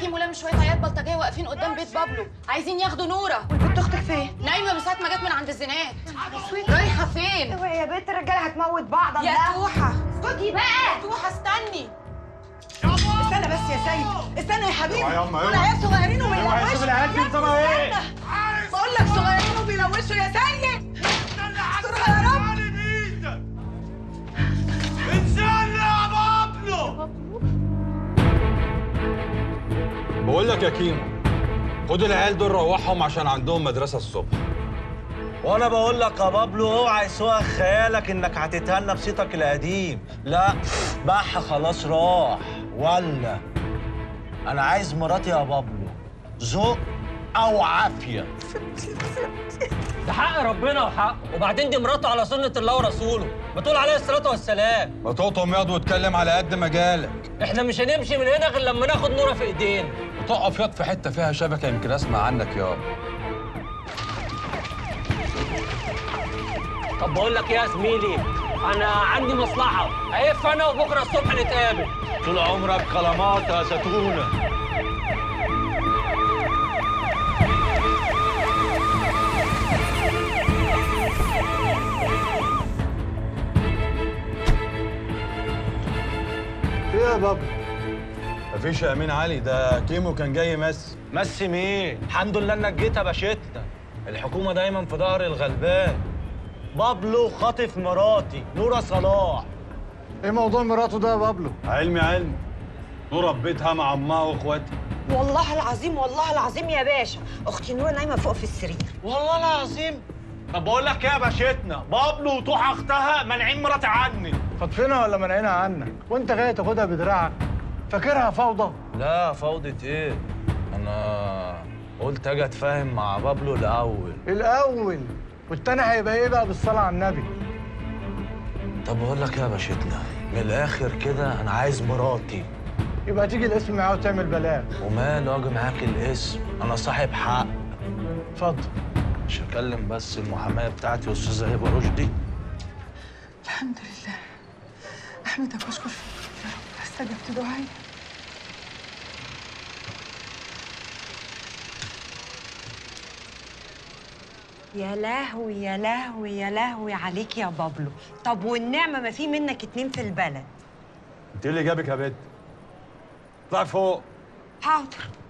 كيمو لم شويه عيال بلطجيه واقفين قدام بيت بابلو عايزين ياخدوا نوره والبنت اختك فين؟ نايمه من ساعه ما جت من عند الزناد رايحه فين اوعي يا بنت الرجاله هتموت بعض يا الله. توحه اسكتي بقى توحه استني استنى بس يا سيد استنى يا حبيبي اوعى يا أما، دول اوعى. عيال صغيرين اوعى، شوف وبيلوشوا العيال دي نظامها ايه؟ استنى. بقول لك صغيرين وبيلوشوا يا سيد بسرعه يا رب انزل يا بابلو بقول لك يا كيمو خد العيال دول روحهم عشان عندهم مدرسه الصبح وانا بقول لك يا بابلو اوعى يسوق خيالك انك هتتهنى بصيتك القديم لا بح خلاص راح ولا انا عايز مراتي يا بابلو ذوق او عافيه ده حق ربنا وحق وبعدين دي مراته على سنة الله ورسوله بتقول عليه الصلاة والسلام ما تقطم ياض واتكلم على قد مجالك احنا مش هنمشي من هنا غير لما ناخد نورة في ايدينا وتقف ياض في حته فيها شبكه يمكن اسمع عنك ياض طب بقول لك ايه يا زميلي انا عندي مصلحة هيف انا وبكرة الصبح نتقابل طول عمرك كلامات يا زيتونه ايه يا بابا مفيش يا امين علي ده كيمو كان جاي مس مسي مين الحمد لله انك جيت يا باشتنا الحكومه دايما في ظهر الغلبان بابلو خاطف مراتي نورة صلاح ايه موضوع مراته ده يا بابلو؟ علمي علمي نور ربيتها مع امها واخواتها والله العظيم والله العظيم يا باشا اختي نور نايمه فوق في السرير والله العظيم طب بقول لك ايه يا باشتنا بابلو وطوح اختها مانعين مراتي عني خاطفينها ولا منعينها عنك؟ وانت جاي تاخدها بدراعك فاكرها فوضى؟ لا فوضى ايه انا قلت اجي اتفاهم مع بابلو الاول الاول والتاني هيبقى ايه بقى بالصلاه على النبي؟ طب بقول لك ايه يا باشتنا من الاخر كده انا عايز مراتي يبقى تيجي الاسم معاه وتعمل بلاغ وماله اجي معاك الاسم انا صاحب حق اتفضل مش هكلم بس المحاميه بتاعتي استاذه هبه رشدي الحمد لله احمدك واشكر فيك يا رب استجبت دعائي يا لهوي يا لهوي يا لهوي عليك يا بابلو طب والنعمه ما في منك اتنين في البلد انت إيه اللي جابك يا بنت اطلعي فوق حاضر